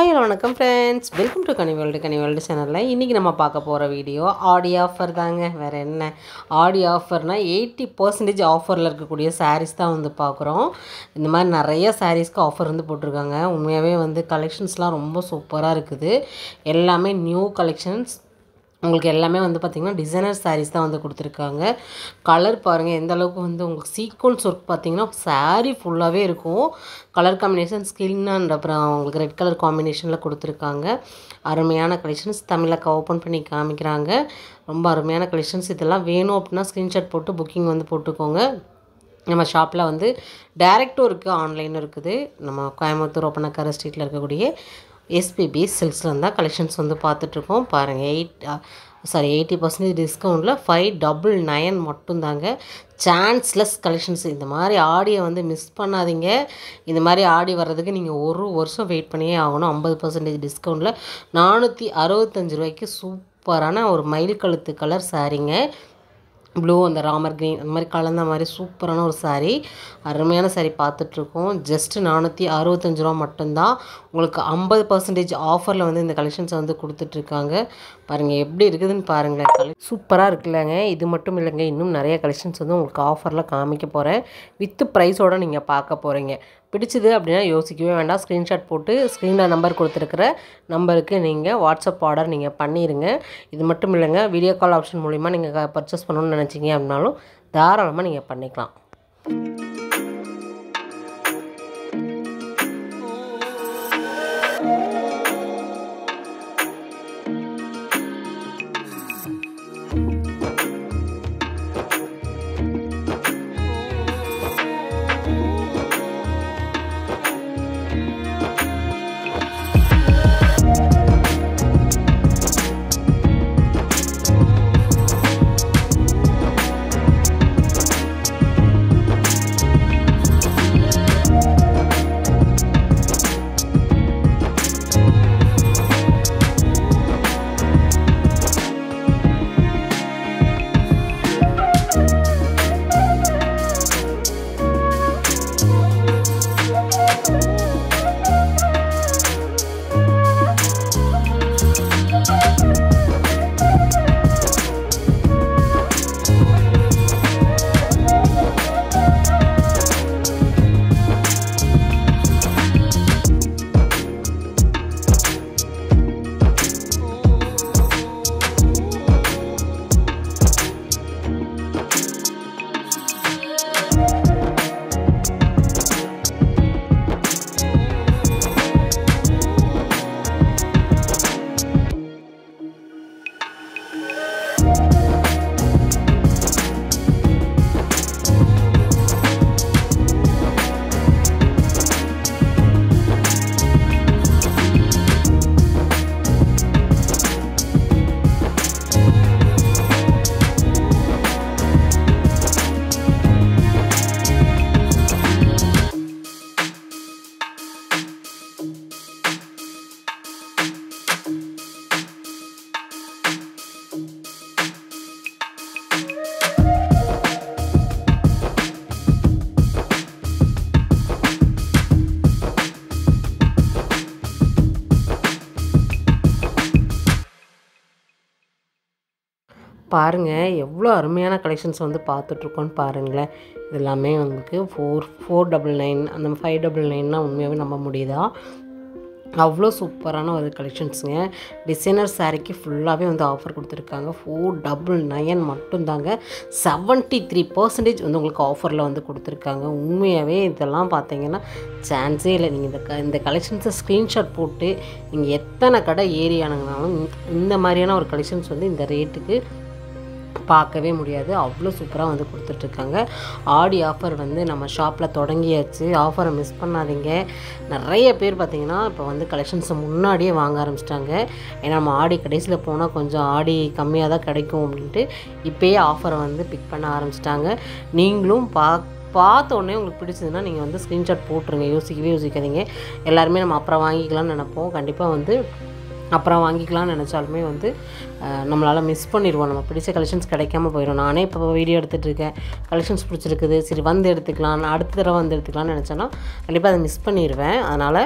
hello வணக்கம் friends welcome to Kani world Kani world சேனலில் இன்றைக்கி நம்ம பார்க்க போகிற வீடியோ ஆடி ஆஃபர் தாங்க வேறு என்ன ஆடி ஆஃபர்னால் எயிட்டி பர்சன்டேஜ் ஆஃபரில் இருக்கக்கூடிய சாரீஸ் தான் வந்து பார்க்குறோம் இந்த மாதிரி நிறைய சாரீஸ்க்கு ஆஃபர் வந்து போட்டிருக்காங்க உண்மையாகவே வந்து கலெக்ஷன்ஸ்லாம் ரொம்ப சூப்பராக இருக்குது எல்லாமே நியூ கலெக்ஷன்ஸ் உங்களுக்கு எல்லாமே வந்து பார்த்திங்கன்னா டிசைனர் சாரீஸ் தான் வந்து கொடுத்துருக்காங்க கலர் பாருங்கள் எந்த அளவுக்கு வந்து உங்களுக்கு சீக்வன்ஸ் ஒர்க் பார்த்தீங்கன்னா saree ஃபுல்லாகவே இருக்கும் கலர் காம்பினேஷன் ஸ்கின் அண்ட் அப்புறம் உங்களுக்கு ரெட் கலர் காம்பினேஷனில் கொடுத்துருக்காங்க அருமையான கலெக்ஷன்ஸ் தமிழில் ஓப்பன் பண்ணி காமிக்கிறாங்க ரொம்ப அருமையான கலெக்ஷன்ஸ் இதெல்லாம் வேணும் அப்படின்னா ஸ்க்ரீன்ஷாட் போட்டு புக்கிங் வந்து போட்டுக்கோங்க நம்ம ஷாப்பில் வந்து டேரெக்டும் இருக்குது ஆன்லைனும் இருக்குது நம்ம கோயம்புத்தூர் ஒப்பனக்கார ஸ்ட்ரீட்டில் இருக்கக்கூடிய எஸ்பிபி சில்க்ஸில் தான் கலெக்ஷன்ஸ் வந்து பார்த்துட்ருக்கோம் பாருங்கள் எயிட் சாரி எயிட்டி பர்சன்டேஜ் டிஸ்கவுண்ட்டில் ஃபைவ் டபுள் நயன் மட்டும்தாங்க சான்ஸ்லெஸ் கலெக்ஷன்ஸ் இந்த மாதிரி ஆடியை வந்து மிஸ் பண்ணாதீங்க இந்த மாதிரி ஆடி வர்றதுக்கு நீங்கள் ஒரு வருஷம் வெயிட் பண்ணியே ஆகணும் ஐம்பது பர்சன்டேஜ் டிஸ்கவுண்ட்டில் நானூற்றி அறுபத்தஞ்சு ரூபாய்க்கு சூப்பரான ஒரு மயில் கழுத்து கலர் சாரீங்க ப்ளூ அந்த ராமர் க்ரீன் அந்த மாதிரி கலந்த மாதிரி சூப்பரான ஒரு saree அருமையான saree பார்த்துட்ருக்கோம் ஜஸ்ட்டு நானூற்றி அறுபத்தஞ்சு ரூபா மட்டும்தான் உங்களுக்கு ஐம்பது பர்சன்டேஜ் ஆஃபரில் வந்து இந்த கலெக்ஷன்ஸை வந்து கொடுத்துட்ருக்காங்க பாருங்கள் எப்படி இருக்குதுன்னு பாருங்களேன் கலெக் சூப்பராக இருக்குல்லங்க இது மட்டும் இல்லைங்க இன்னும் நிறைய கலெக்ஷன்ஸ் வந்து உங்களுக்கு ஆஃபரில் காமிக்க போகிறேன் வித்து ப்ரைஸோடு நீங்கள் பார்க்க போகிறீங்க பிடிச்சது அப்படின்னா யோசிக்கவே வேண்டாம் ஸ்க்ரீன்ஷாட் போட்டு ஸ்க்ரீனில் நம்பர் கொடுத்துருக்குற நம்பருக்கு நீங்கள் வாட்ஸ்அப் ஆர்டர் நீங்கள் பண்ணிடுங்க இது மட்டும் இல்லைங்க வீடியோ கால் ஆப்ஷன் மூலிமா நீங்கள் பர்ச்சேஸ் பண்ணணும்னு நினச்சிங்க அப்படின்னாலும் தாராளமாக நீங்கள் பண்ணிக்கலாம் பாருங்கள் எவ்வளோ அருமையான கலெக்ஷன்ஸ் வந்து பார்த்துட்ருக்கோன்னு பாருங்களேன் இது எல்லாமே உங்களுக்கு ஃபோர் ஃபோர் டபுள் நைன் அந்த ஃபைவ் டபுள் நைன்னா உண்மையாகவே நம்ப முடியுதா அவ்வளோ சூப்பரான ஒரு கலெக்ஷன்ஸுங்க டிசைனர் சாரீக்கு ஃபுல்லாகவே வந்து ஆஃபர் கொடுத்துருக்காங்க ஃபோர் டபுள் நயன் மட்டும்தாங்க செவன்ட்டி த்ரீ பர்சன்டேஜ் வந்து உங்களுக்கு ஆஃபரில் வந்து கொடுத்துருக்காங்க உண்மையாகவே இதெல்லாம் பார்த்தீங்கன்னா சான்ஸே இல்லை நீங்கள் இந்த க இந்த கலெக்ஷன்ஸை ஸ்க்ரீன்ஷாட் போட்டு நீங்கள் எத்தனை கடை ஏறி அணுங்கினாலும் இந்த மாதிரியான ஒரு கலெக்ஷன்ஸ் வந்து இந்த ரேட்டுக்கு பார்க்கவே முடியாது அவ்வளோ சூப்பராக வந்து கொடுத்துட்ருக்காங்க ஆடி ஆஃபர் வந்து நம்ம ஷாப்பில் தொடங்கியாச்சு ஆஃபரை மிஸ் பண்ணாதீங்க நிறைய பேர் பார்த்திங்கன்னா இப்போ வந்து கலெக்ஷன்ஸை முன்னாடியே வாங்க ஆரம்பிச்சிட்டாங்க ஏன்னா நம்ம ஆடி கடைசியில் போனால் கொஞ்சம் ஆடி கம்மியாக தான் கிடைக்கும் அப்படின்ட்டு இப்போயே ஆஃபரை வந்து பிக் பண்ண ஆரம்பிச்சிட்டாங்க நீங்களும் பா பார்த்த உடனே உங்களுக்கு பிடிச்சதுன்னா நீங்கள் வந்து ஸ்க்ரீன்ஷாட் போட்டுருங்க யோசிக்கவே யோசிக்காதீங்க எல்லாருமே நம்ம அப்புறம் வாங்கிக்கலாம்னு நினைப்போம் கண்டிப்பாக வந்து அப்புறம் வாங்கிக்கலாம்னு நினச்சாலுமே வந்து நம்மளால் மிஸ் பண்ணிடுவோம் நம்ம பிடிச்ச கலெக்ஷன்ஸ் கிடைக்காம போயிடும் நானே இப்போ வீடியோ எடுத்துகிட்டு இருக்கேன் கலெக்ஷன்ஸ் பிடிச்சிருக்குது சரி வந்து எடுத்துக்கலாம் நான் அடுத்த தடவை வந்து எடுத்துக்கலாம்னு நினச்சேன்னா கண்டிப்பாக அதை மிஸ் பண்ணிடுவேன் அதனால்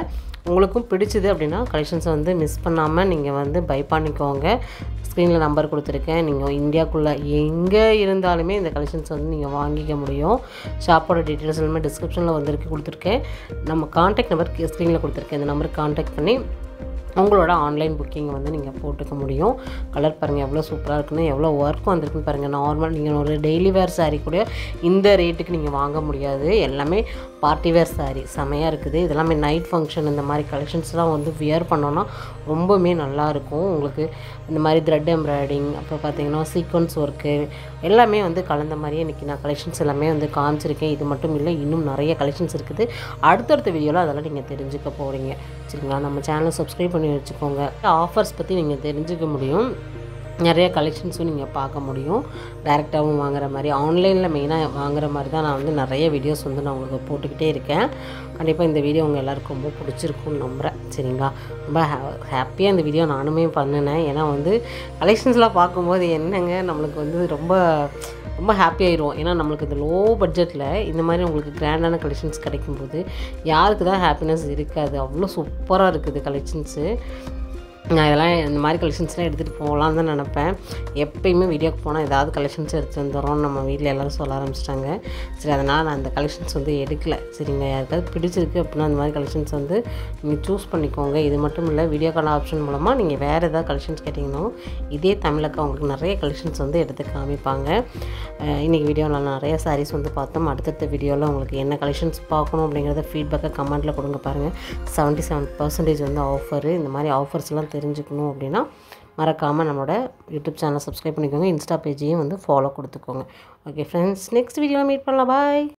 உங்களுக்கும் பிடிச்சது அப்படின்னா கலெக்ஷன்ஸை வந்து மிஸ் பண்ணாமல் நீங்கள் வந்து பை பண்ணிக்கோங்க ஸ்க்ரீனில் நம்பர் கொடுத்துருக்கேன் நீங்கள் இந்தியாக்குள்ளே எங்கே இருந்தாலுமே இந்த கலெக்ஷன்ஸ் வந்து நீங்கள் வாங்கிக்க முடியும் ஷாப்போட டீட்டெயில்ஸ் எல்லாமே டிஸ்கிரிப்ஷனில் வந்திருக்கு கொடுத்துருக்கேன் நம்ம காண்டாக்ட் நம்பர் ஸ்க்ரீனில் கொடுத்துருக்கேன் இந்த நம்பருக்கு காண்டாக்ட் பண்ணி உங்களோட ஆன்லைன் புக்கிங் வந்து நீங்கள் போட்டுக்க முடியும் கலர் பாருங்கள் எவ்வளோ சூப்பராக இருக்குன்னு எவ்வளோ ஒர்க் வந்திருக்குன்னு பாருங்கள் நார்மல் நீங்கள் ஒரு டெய்லி வேர் saree கூட இந்த ரேட்டுக்கு நீங்கள் வாங்க முடியாது எல்லாமே பார்ட்டி வேர் saree செமையாக இருக்குது இதெல்லாமே நைட் ஃபங்க்ஷன் இந்த மாதிரி கலெக்ஷன்ஸ்லாம் வந்து வியர் பண்ணோன்னா ரொம்பவுமே நல்லாயிருக்கும் உங்களுக்கு இந்த மாதிரி த்ரெட் எம்ப்ராய்டிங் அப்புறம் பார்த்தீங்கன்னா சீக்வன்ஸ் ஒர்க்கு எல்லாமே வந்து கலந்த மாதிரியே இன்றைக்கி நான் கலெக்ஷன்ஸ் எல்லாமே வந்து காமிச்சிருக்கேன் இது மட்டும் இல்லை இன்னும் நிறைய கலெக்ஷன்ஸ் இருக்குது அடுத்தடுத்த வீடியோவில் அதெல்லாம் நீங்கள் தெரிஞ்சுக்க போகிறீங்க சரிங்களா நம்ம சேனலை சப்ஸ்கிரைப் பண்ணி வச்சுக்கோங்க ஆஃபர்ஸ் பற்றி நீங்கள் தெரிஞ்சுக்க முடியும் நிறைய கலெக்ஷன்ஸும் நீங்கள் பார்க்க முடியும் டேரெக்டாகவும் வாங்குற மாதிரி ஆன்லைனில் மெயினாக வாங்குற மாதிரி தான் நான் வந்து நிறைய வீடியோஸ் வந்து நான் உங்களுக்கு போட்டுக்கிட்டே இருக்கேன் கண்டிப்பாக இந்த வீடியோ உங்கள் எல்லாருக்கும் ரொம்ப பிடிச்சிருக்கும்னு நம்புகிறேன் சரிங்களா ரொம்ப ஹே ஹாப்பியாக இந்த வீடியோ நானுமே பண்ணினேன் ஏன்னா வந்து கலெக்ஷன்ஸ்லாம் பார்க்கும்போது என்னங்க நம்மளுக்கு வந்து ரொம்ப ரொம்ப ஹாப்பி ஆயிரும் ஏன்னா நம்மளுக்கு இந்த லோ பட்ஜெட்டில் இந்த மாதிரி உங்களுக்கு கிராண்டான கலெக்ஷன்ஸ் கிடைக்கும்போது யாருக்கு தான் ஹாப்பினஸ் இருக்காது அவ்வளோ சூப்பராக இருக்குது கலெக்ஷன்ஸு நான் இதெல்லாம் இந்த மாதிரி கலெக்ஷன்ஸ்லாம் எடுத்துகிட்டு போகலான்னு தான் நினப்பேன் எப்பயுமே வீடியோக்கு போனால் ஏதாவது கலெக்ஷன்ஸ் எடுத்து வந்துடுறோம் நம்ம வீட்டில் எல்லோரும் சொல்ல ஆரம்பிச்சிட்டாங்க சரி அதனால் நான் அந்த கலெக்ஷன்ஸ் வந்து எடுக்கல சரிங்க யாருக்காவது பிடிச்சிருக்கு அப்படின்னா அந்த மாதிரி கலெக்ஷன்ஸ் வந்து நீங்கள் சூஸ் பண்ணிக்கோங்க இது மட்டும் இல்லை வீடியோ கால் ஆப்ஷன் மூலமாக நீங்கள் வேறு ஏதாவது கலெக்ஷன்ஸ் கேட்டிங்கன்னா இதே தமிழக்கா உங்களுக்கு நிறைய கலெக்ஷன்ஸ் வந்து எடுத்து காமிப்பாங்க அஹ் இன்னைக்கு வீடியோவில் நிறைய சாரீஸ் வந்து பார்த்தோம் அடுத்தடுத்த வீடியோவில் உங்களுக்கு என்ன கலெக்ஷன்ஸ் பார்க்கணும் அப்படிங்கிறத ஃபீட்பேக்கை கமெண்ட்டில் கொடுங்க பாருங்கள் செவன்ட்டி செவன் பர்சன்டேஜ் வந்து ஆஃபரு இந்த மாதிரி ஆஃபர்ஸ்லாம் தெரிஞ்சுக்கணும் அப்படின்னா மறக்காமல் நம்மளோட யூடியூப் சேனலை சப்ஸ்கிரைப் பண்ணிக்கோங்க இன்ஸ்டா பேஜையும் வந்து ஃபாலோ கொடுத்துக்கோங்க ஓகே ஃப்ரெண்ட்ஸ் நெக்ஸ்ட் வீடியோவில் மீட் பண்ணலாம் பாய்